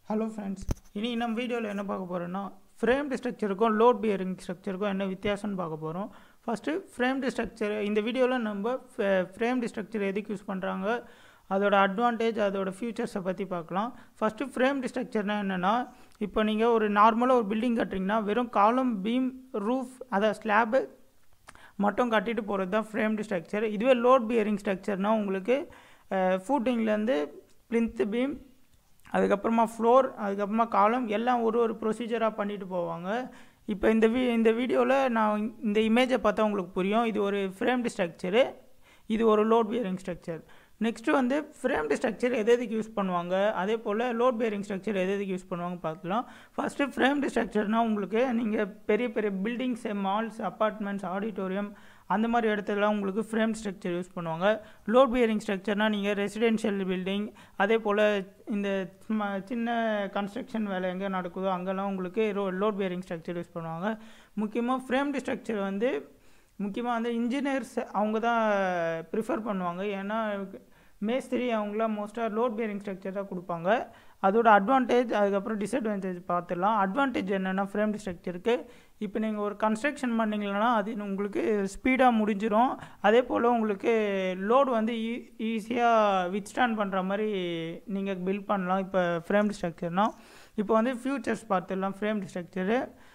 hello friends இனி நம்ம வீடியோவில் என்ன பார்க்க போகிறோன்னா ஃப்ரேம்டு ஸ்ட்ரக்சருக்கும் லோட் பியரிங் ஸ்ட்ரக்சருக்கும் என்ன வித்தியாசம்னு பார்க்க போகிறோம் ஃபஸ்ட்டு ஃப்ரேம்டு ஸ்ட்ரக்சர் இந்த வீடியோவில் நம்ம ஃப்ரேம்டு ஸ்ட்ரக்சர் எதுக்கு யூஸ் பண்ணுறாங்க அதோட அட்வான்டேஜ் அதோட ஃபியூச்சர்ஸை பற்றி பார்க்கலாம் ஃபஸ்ட்டு ஃப்ரேம்டு ஸ்ட்ரக்சர்னால் என்னென்னா இப்போ நீங்கள் ஒரு நார்மலாக ஒரு பில்டிங் கட்டுறீங்கன்னா வெறும் காலம் பீம் ரூஃப் அதை ஸ்லாபு மட்டும் கட்டிட்டு போகிறது தான் ஃப்ரேம்டு ஸ்ட்ரக்சர் இதுவே லோட் பியரிங் ஸ்ட்ரக்சர்னால் உங்களுக்கு ஃபூட்டிங்லேருந்து பிளின்த்து பீம் அதுக்கப்புறமா ஃப்ளோர் அதுக்கப்புறமா காலம் எல்லாம் ஒரு ஒரு ப்ரொசீஜராக பண்ணிட்டு போவாங்க இப்போ இந்த வீ இந்த வீடியோவில் நான் இந்த இமேஜை பார்த்தா உங்களுக்கு புரியும் இது ஒரு ஃப்ரேம்டு ஸ்ட்ரக்சரு இது ஒரு லோட் பியரிங் ஸ்ட்ரக்சர் நெக்ஸ்ட்டு வந்து ஃப்ரேம்டு ஸ்ட்ரக்சர் எது எதுக்கு யூஸ் பண்ணுவாங்க அதே போல் லோட் பேரிங் ஸ்ட்ரக்சர் எது எதுக்கு யூஸ் பண்ணுவாங்க பார்க்கலாம் ஃபஸ்ட்டு ஃப்ரேம்டு ஸ்ட்ரக்சர்னால் உங்களுக்கு நீங்கள் பெரிய பெரிய பில்டிங்ஸ் மால்ஸ் அப்பார்ட்மெண்ட்ஸ் ஆடிட்டோரியம் அந்த மாதிரி இடத்துலலாம் உங்களுக்கு ஃப்ரேம் ஸ்ட்ரக்சர் யூஸ் பண்ணுவாங்க லோட் பியரிங் ஸ்ட்ரக்சர்னால் நீங்கள் ரெசிடென்ஷியல் பில்டிங் அதே போல் இந்த சின்ன கன்ஸ்ட்ரக்ஷன் வேலை எங்கே நடக்குதோ அங்கெல்லாம் உங்களுக்கு லோட் பியரிங் ஸ்ட்ரக்சர் யூஸ் பண்ணுவாங்க முக்கியமாக ஃப்ரேம்டு ஸ்ட்ரக்சர் வந்து முக்கியமாக வந்து இன்ஜினியர்ஸ் அவங்க தான் ப்ரிஃபர் பண்ணுவாங்க ஏன்னா மேஸ்திரி அவங்களாம் மோஸ்ட்டாக லோட் பியரிங் ஸ்ட்ரக்சர் தான் கொடுப்பாங்க அதோட அட்வான்டேஜ் அதுக்கப்புறம் டிஸ்அட்வான்டேஜ் பார்த்துடலாம் அட்வான்டேஜ் என்னென்னா ஃப்ரேம் ஸ்ட்ரக்சருக்கு இப்போ நீங்கள் ஒரு கன்ஸ்ட்ரக்ஷன் பண்ணிங்கன்னா அது உங்களுக்கு ஸ்பீடாக முடிஞ்சிடும் அதே போல் உங்களுக்கு லோடு வந்து ஈ ஈஸியாக வித்ஸ்டாண்ட் பண்ணுற மாதிரி நீங்கள் பில்ட் பண்ணலாம் இப்போ ஃப்ரேம்டு ஸ்ட்ரக்சர்னால் இப்போ வந்து ஃபியூச்சர்ஸ் பார்த்துடலாம் ஃப்ரேம்டு ஸ்ட்ரக்சரு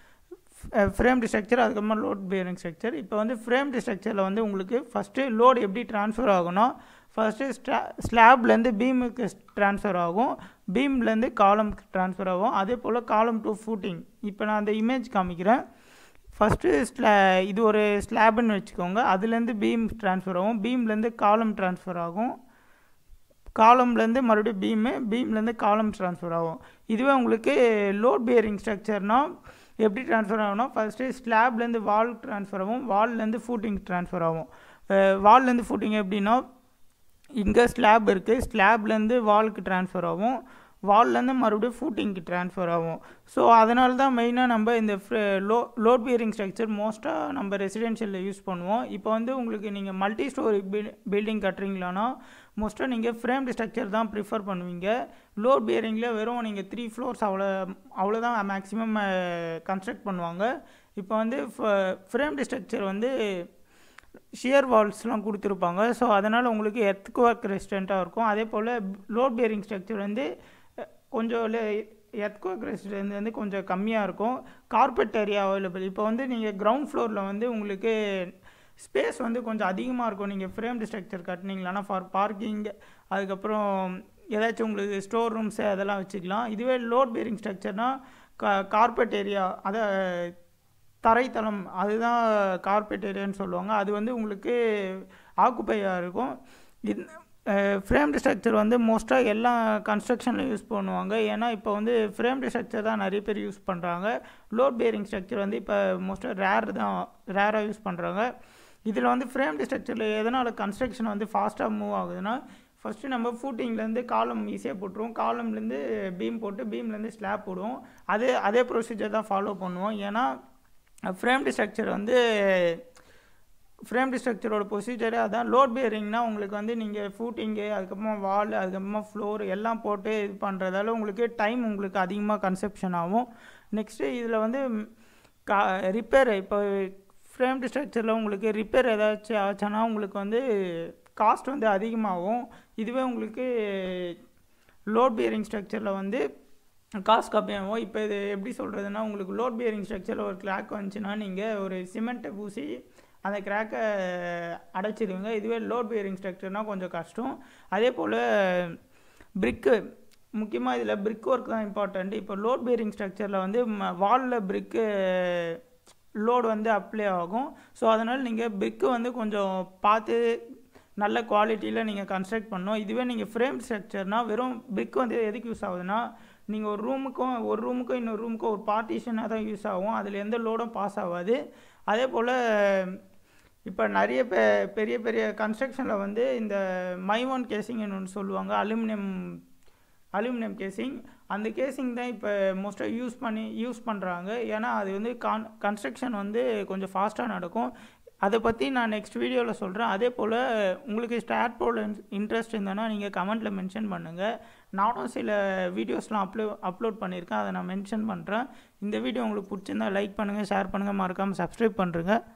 ஃப்ரேம்டு ஸ்ட்ரக்சர் அதுக்கப்புறமா லோட் பியரிங் ஸ்ட்ரக்சர் இப்போ வந்து ஃப்ரேம்டு ஸ்ட்ரக்சரில் வந்து உங்களுக்கு ஃபஸ்ட்டு லோடு எப்படி ட்ரான்ஸ்ஃபர் ஆகணும் ஃபஸ்ட்டு ஸ்டா ஸ்லாப்லேருந்து பீமுக்கு ட்ரான்ஸ்ஃபர் ஆகும் பீம்லேருந்து காலம்க்கு ட்ரான்ஸ்ஃபர் ஆகும் அதே போல் காலம் டு ஃபூட்டிங் இப்போ நான் அந்த இமேஜ் காமிக்கிறேன் ஃபஸ்ட்டு ஸ்லா இது ஒரு ஸ்லாப்னு வச்சுக்கோங்க அதுலேருந்து பீம் ட்ரான்ஸ்ஃபர் ஆகும் பீம்லேருந்து காலம் ட்ரான்ஸ்ஃபர் ஆகும் காலம்லேருந்து மறுபடியும் பீமு பீம்லேருந்து காலம் ட்ரான்ஸ்ஃபர் ஆகும் இதுவே உங்களுக்கு லோட் பியரிங் ஸ்ட்ரக்சர்னால் எப்படி ட்ரான்ஸ்ஃபர் ஆகும்னா ஃபஸ்ட்டு ஸ்லாப்லேருந்து வால் ட்ரான்ஸ்ஃபர் ஆகும் வால்லேருந்து ஃபூட்டிங் ட்ரான்ஸ்ஃபர் ஆகும் வால்லேருந்து ஃபூட்டிங் எப்படின்னா இங்கே ஸ்லாப் இருக்குது ஸ்லாப்லேருந்து வாலுக்கு ட்ரான்ஸ்ஃபர் ஆகும் வால்லேருந்து மறுபடியும் ஃபூட்டிங்க்கு ட்ரான்ஸ்ஃபர் ஆகும் ஸோ அதனால தான் மெயினாக நம்ம இந்த லோ லோட் பியரிங் ஸ்ட்ரக்சர் மோஸ்ட்டாக நம்ம ரெசிடென்ஷியலில் யூஸ் பண்ணுவோம் இப்போ வந்து உங்களுக்கு நீங்கள் மல்டி ஸ்டோரி பில் பில்டிங் கட்டுறீங்களானா மோஸ்ட்டாக நீங்கள் ஃப்ரேம்டு ஸ்ட்ரக்சர் தான் ப்ரிஃபர் பண்ணுவீங்க லோட் பியரிங்கில் வெறும் நீங்கள் த்ரீ ஃப்ளோர்ஸ் அவ்வளோ அவ்வளோதான் மேக்ஸிமம் கன்ஸ்ட்ரக்ட் பண்ணுவாங்க இப்போ வந்து ஃப்ரேம்டு ஸ்ட்ரக்சர் வந்து ஷியர் வால்ஸ்லாம் கொடுத்துருப்பாங்க ஸோ அதனால் உங்களுக்கு எர்த்துக்கு ஒர்க் ரெசிஸ்டண்ட்டாக இருக்கும் அதே போல் லோட் பியரிங் ஸ்ட்ரக்சர் வந்து கொஞ்சம் எர்த்கு ஒர்க் ரெசிஸ்டன்ஸ் வந்து கொஞ்சம் கம்மியாக இருக்கும் கார்பெட் ஏரியா அவைலபிள் இப்போ வந்து நீங்கள் கிரவுண்ட் ஃப்ளோரில் வந்து உங்களுக்கு ஸ்பேஸ் வந்து கொஞ்சம் அதிகமாக இருக்கும் நீங்கள் ஃப்ரேம்டு ஸ்ட்ரக்சர் கட்டினீங்களானா ஃபார் பார்க்கிங் அதுக்கப்புறம் ஏதாச்சும் உங்களுக்கு ஸ்டோர் ரூம்ஸு அதெல்லாம் வச்சுக்கலாம் இதுவே லோட் பியரிங் ஸ்ட்ரக்சர்னால் கா கார்பெட் ஏரியா அதை தரைத்தளம் அதுதான் கார்பெட் ஏரியான்னு சொல்லுவாங்க அது வந்து உங்களுக்கு ஆக்குப்பையாக இருக்கும் இது ஃப்ரேம்டு ஸ்ட்ரக்சர் வந்து மோஸ்ட்டாக எல்லா கன்ஸ்ட்ரக்ஷனில் யூஸ் பண்ணுவாங்க ஏன்னா இப்போ வந்து ஃப்ரேம்டு ஸ்ட்ரக்சர் தான் நிறைய பேர் யூஸ் பண்ணுறாங்க லோட் பியரிங் ஸ்ட்ரக்சர் வந்து இப்போ மோஸ்ட்டாக ரேர் தான் ரேராக யூஸ் பண்ணுறாங்க இதில் வந்து ஃப்ரேம்டு ஸ்ட்ரக்சரில் எதனால் கன்ஸ்ட்ரக்ஷன் வந்து ஃபாஸ்ட்டாக மூவ் ஆகுதுன்னா ஃபஸ்ட்டு நம்ம ஃபூட்டிங்லேருந்து காலம் ஈஸியாக போட்டுருவோம் காலம்லேருந்து பீம் போட்டு பீம்லேருந்து ஸ்லாப் போடுவோம் அதே அதே ப்ரொசீஜர் தான் ஃபாலோ பண்ணுவோம் ஏன்னா ஃப்ரேம்டு ஸ்ட்ரக்சர் வந்து ஃப்ரேம்டு ஸ்ட்ரக்சரோட ப்ரொசீஜரே அதான் லோட் பியரிங்னா உங்களுக்கு வந்து நீங்கள் ஃபூட்டிங்கு அதுக்கப்புறமா வால் அதுக்கப்புறமா ஃப்ளோர் எல்லாம் போட்டு இது பண்ணுறதால உங்களுக்கு டைம் உங்களுக்கு அதிகமாக கன்செப்ஷன் ஆகும் நெக்ஸ்ட்டு இதில் வந்து கா ரிப்பேர் இப்போ ஃப்ரேம்டு ஸ்ட்ரக்சரில் உங்களுக்கு ரிப்பேர் ஏதாச்சும் ஆச்சுன்னா உங்களுக்கு வந்து காஸ்ட் வந்து அதிகமாகும் இதுவே உங்களுக்கு லோட் பியரிங் ஸ்ட்ரக்சரில் வந்து காசு கம்மியாகும் இப்போ இது எப்படி சொல்கிறதுனா உங்களுக்கு லோட் பியரிங் ஸ்ட்ரக்சரில் ஒரு கிராக் வந்துச்சுன்னா நீங்கள் ஒரு சிமெண்ட்டை பூசி அந்த கிராக்கை அடைச்சிடுவீங்க இதுவே லோட் பியரிங் ஸ்ட்ரக்சர்னால் கொஞ்சம் கஷ்டம் அதே போல் பிரிக்கு முக்கியமாக இதில் பிரிக் ஒர்க் தான் இம்பார்ட்டண்ட் இப்போ லோட் பியரிங் ஸ்ட்ரக்சரில் வந்து வாலில் பிரிக்கு லோடு வந்து அப்ளை ஆகும் ஸோ அதனால் நீங்கள் பிரிக்கு வந்து கொஞ்சம் பார்த்து நல்ல குவாலிட்டியில் நீங்கள் கன்ஸ்ட்ரக்ட் பண்ணணும் இதுவே நீங்கள் ஃப்ரேம் ஸ்ட்ரக்சர்னால் வெறும் பிரிக் வந்து எதுக்கு யூஸ் ஆகுதுன்னா நீங்கள் ஒரு ரூமுக்கும் ஒரு ரூமுக்கும் இன்னொரு ரூமுக்கும் ஒரு பார்ட்டிஷனாக தான் யூஸ் ஆகும் அதில் எந்த லோடும் பாஸ் ஆகாது அதே போல் இப்போ நிறைய பெ பெரிய பெரிய கன்ஸ்ட்ரக்ஷனில் வந்து இந்த மைவான் கேசிங்னு ஒன்று சொல்லுவாங்க அலுமினியம் அலுமினியம் கேசிங் அந்த கேசிங் தான் இப்போ மோஸ்ட்டாக யூஸ் பண்ணி யூஸ் பண்ணுறாங்க ஏன்னா அது வந்து கான் கன்ஸ்ட்ரக்ஷன் வந்து கொஞ்சம் ஃபாஸ்ட்டாக நடக்கும் அதை பற்றி நான் நெக்ஸ்ட் வீடியோவில் சொல்கிறேன் அதே போல் உங்களுக்கு ஸ்டார்ட் போல் இன்ட்ரெஸ்ட் இருந்ததுன்னா நீங்கள் கமெண்ட்டில் மென்ஷன் பண்ணுங்கள் நானும் சில வீடியோஸ்லாம் அப்லோ அப்லோட் பண்ணியிருக்கேன் அதை நான் மென்ஷன் பண்ணுறேன் இந்த வீடியோ உங்களுக்கு பிடிச்சிருந்தா லைக் பண்ணுங்கள் ஷேர் பண்ணுங்கள் மறக்காமல் சப்ஸ்கிரைப் பண்ணுறேங்க